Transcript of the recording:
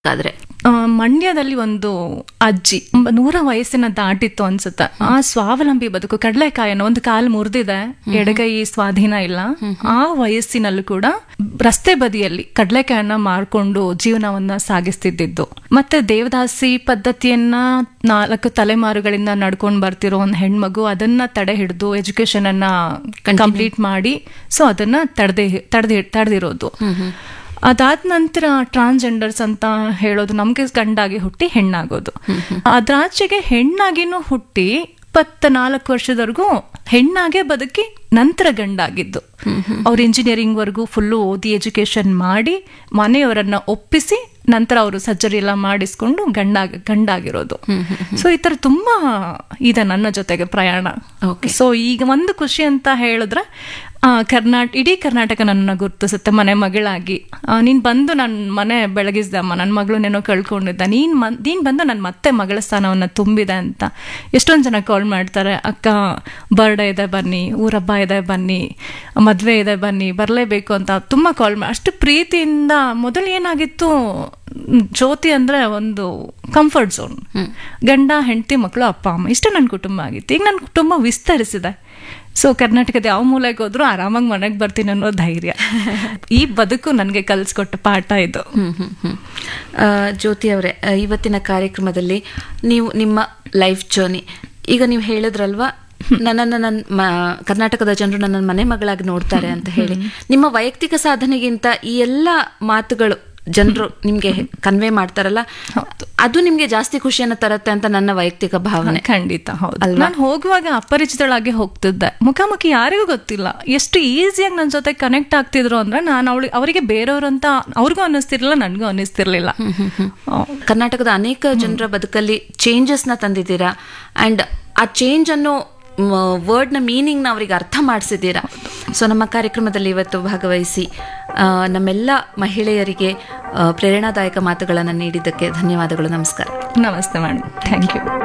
ಆದ್ರೆ ಆ, ಮಂಡ್ಯದಲ್ಲಿ ಒಂದು ಅಜ್ಜಿ ಒಂಬ- ನೂರ ವಯಸ್ಸಿನ ದಾಟಿತ್ತು ಅನ್ಸುತ್ತೆ ಆ ಸ್ವಾವಲಂಬಿ ಬದುಕು ಕಡಲೆಕಾಯನ್ನು ಒಂದು ಕಾಲು ಮುರಿದಿದೆ ಎಡಗೈ ಸ್ವಾಧೀನ ಇಲ್ಲ ಆ ವಯಸ್ಸಿನಲ್ಲೂ ಕೂಡ ರಸ್ತೆ ಬದಿಯಲ್ಲಿ ಕಡಲೆಕಾಯನ್ನ ಮಾರ್ಕೊಂಡು ಜೀವನವನ್ನ ಸಾಗಿಸ್ತಿದ್ದಿದ್ದು ಮತ್ತೆ ದೇವದಾಸಿ ಪದ್ಧತಿಯನ್ನ ನಾಲ್ಕು ತಲೆಮಾರುಗಳಿಂದ ನಡ್ಕೊಂಡು ಬರ್ತಿರೋ ಒಂದು ಹೆಣ್ಮಗು ಅದನ್ನ ತಡೆ ಹಿಡಿದು ಎಜುಕೇಶನ್ ಅನ್ನ ಕಂಪ್ಲೀಟ್ ಮಾಡಿ ಸೊ ಅದನ್ನ ತಡೆದೇ ತಡೆದಿ ತಡೆದಿರೋದು ಅದಾದ ನಂತರ ಟ್ರಾನ್ಸ್ಜೆಂಡರ್ಸ್ ಅಂತ ಹೇಳೋದು ನಮ್ಗೆ ಗಂಡಾಗಿ ಹುಟ್ಟಿ ಹೆಣ್ಣಾಗೋದು ಅದ್ರಾಚೆಗೆ ಹೆಣ್ಣಾಗಿನೂ ಹುಟ್ಟಿ ಇಪ್ಪತ್ತ ನಾಲ್ಕು ವರ್ಷದವರೆಗೂ ಹೆಣ್ಣಾಗೆ ಬದುಕಿ ನಂತರ ಗಂಡಾಗಿದ್ದು ಅವ್ರು ಇಂಜಿನಿಯರಿಂಗ್ ವರ್ಗೂ ಫುಲ್ಲು ಓದಿ ಎಜುಕೇಶನ್ ಮಾಡಿ ಮನೆಯವರನ್ನ ಒಪ್ಪಿಸಿ ನಂತರ ಅವರು ಸರ್ಜರಿ ಎಲ್ಲ ಮಾಡಿಸ್ಕೊಂಡು ಗಂಡಾಗ ಗಂಡಾಗಿರೋದು ಸೊ ಈ ತರ ತುಂಬಾ ಇದೆ ನನ್ನ ಜೊತೆಗೆ ಪ್ರಯಾಣ Okay. ಸೊ ಈಗ ಒಂದು ಖುಷಿ ಅಂತ ಹೇಳಿದ್ರೆ ಕರ್ನಾಟ ಇಡೀ ಕರ್ನಾಟಕ ನನ್ನ ಗುರುತಿಸುತ್ತೆ ಮನೆ ಮಗಳಾಗಿ ಆ, ನೀನ್ ಬಂದು ನನ್ನ ಮನೆ ಬೆಳಗಿಸ್ದೆ ಅಮ್ಮ ನನ್ನ ಮಗಳು ನೆನೋ ಕಳ್ಕೊಂಡಿದ್ದ ನೀನ್ ಮನ್ ನೀನ್ ಬಂದು ನನ್ನ ಮತ್ತೆ ಮಗಳ ಸ್ಥಾನವನ್ನ ತುಂಬಿದೆ ಅಂತ ಎಷ್ಟೊಂದು ಜನ ಕಾಲ್ ಮಾಡ್ತಾರೆ ಅಕ್ಕ ಬರ್ಡೇ ಇದೆ ಬನ್ನಿ ಊರಬ್ಬ ಇದೆ ಬನ್ನಿ ಮದ್ವೆ ಇದೆ ಬನ್ನಿ ಬರಲೇಬೇಕು ಅಂತ ತುಂಬಾ ಕಾಲ್ ಮಾಡಿ ಅಷ್ಟು ಪ್ರೀತಿಯಿಂದ ಮೊದಲು ಏನಾಗಿತ್ತು ಮ್, ಜ್ಯೋತಿ ಅಂದ್ರೆ ಒಂದು ಕಂಫರ್ಟ್ ಝೋನ್ ಗಂಡ ಹೆಂಡತಿ ಮಕ್ಕಳು ಅಪ್ಪ ಅಮ್ಮ ಇಷ್ಟು ನನ್ನ ಕುಟುಂಬ ಆಗಿತ್ತು ಈಗ ನನ್ನ ಕುಟುಂಬ ವಿಸ್ತರಿಸಿದೆ ಸೊ ಕರ್ನಾಟಕದ ಯಾವ ಮೂಲೆಗೆ ಹೋದ್ರೂ ಆರಾಮಾಗಿ ಮನೆಗೆ ಬರ್ತೀನಿ ಅನ್ನೋ ಧೈರ್ಯ ಈ ಬದುಕು ನನಗೆ ಕಲಿಸ್ಕೊಟ್ಟ ಪಾಠ ಇದು ಹ್ಮ್ ಹ್ಮ್ ಹ್ಮ್ ಆ, ಜ್ಯೋತಿ ಅವರೇ ಆ, ಇವತ್ತಿನ ಕಾರ್ಯಕ್ರಮದಲ್ಲಿ ನೀವು ನಿಮ್ಮ ಲೈಫ್ ಜರ್ನಿ ಈಗ ನೀವು ಹೇಳಿದ್ರಲ್ವಾ ನನ್ನನ್ನು ನನ್ನ ಕರ್ನಾಟಕದ ಜನರು ನನ್ನ ಮನೆ ಮಗಳಾಗಿ ನೋಡ್ತಾರೆ ಅಂತ ಹೇಳಿ ನಿಮ್ಮ ವೈಯಕ್ತಿಕ ಸಾಧನೆಗಿಂತ ಈ ಎಲ್ಲ ಮಾತುಗಳು ಜನರು ನಿಮ್ಗೆ ಕನ್ವೆ ಮಾಡ್ತಾರಲ್ಲ ಅದು ನಿಮ್ಗೆ ಜಾಸ್ತಿ ಖುಷಿಯನ್ನ ತರತ್ತೆ ಅಂತ ನನ್ನ ವೈಯಕ್ತಿಕ ಭಾವನೆ ಖಂಡಿತ ಹೌದು ನಾನು ಹೋಗುವಾಗ ಅಪರಿಚಿತಳಾಗಿ ಹೋಗ್ತಿದ್ದೆ ಮುಖಾಮುಖಿ ಯಾರಿಗೂ ಗೊತ್ತಿಲ್ಲ ಎಷ್ಟು ಈಸಿಯಾಗಿ ನನ್ನ ಜೊತೆ ಕನೆಕ್ಟ್ ಆಗ್ತಿದ್ರು ಅಂದ್ರೆ ನಾನು ಅವಳಿಗೆ ಅವರಿಗೆ ಬೇರೆಯವರು ಅಂತ ಅವ್ರಿಗೂ ಅನ್ನಿಸ್ತಿರ್ಲಿಲ್ಲ ನನಗೂ ಅನ್ನಿಸ್ತಿರ್ಲಿಲ್ಲ ಆ, ಕರ್ನಾಟಕದ ಅನೇಕ ಜನರ ಬದುಕಲ್ಲಿ ಚೇಂಜಸ್ ನ ತಂದಿದ್ದೀರಾ ಅಂಡ್ ಆ ಚೇಂಜ್ ಅನ್ನೋ ವರ್ಡ್ ನ ಮೀನಿಂಗ್ ನ ಅವರಿಗೆ ಅರ್ಥ ಮಾಡಿಸಿದ್ದೀರಾ ಸೊ ನಮ್ಮ ಕಾರ್ಯಕ್ರಮದಲ್ಲಿ ಇವತ್ತು ಭಾಗವಹಿಸಿ ಆ, ನಮ್ಮೆಲ್ಲ ಮಹಿಳೆಯರಿಗೆ ಆ, ಪ್ರೇರಣಾದಾಯಕ ಮಾತುಗಳನ್ನು ನೀಡಿದ್ದಕ್ಕೆ ಧನ್ಯವಾದಗಳು ನಮಸ್ಕಾರ ನಮಸ್ತೆ ಮೇಡಮ್ ಥ್ಯಾಂಕ್ ಯು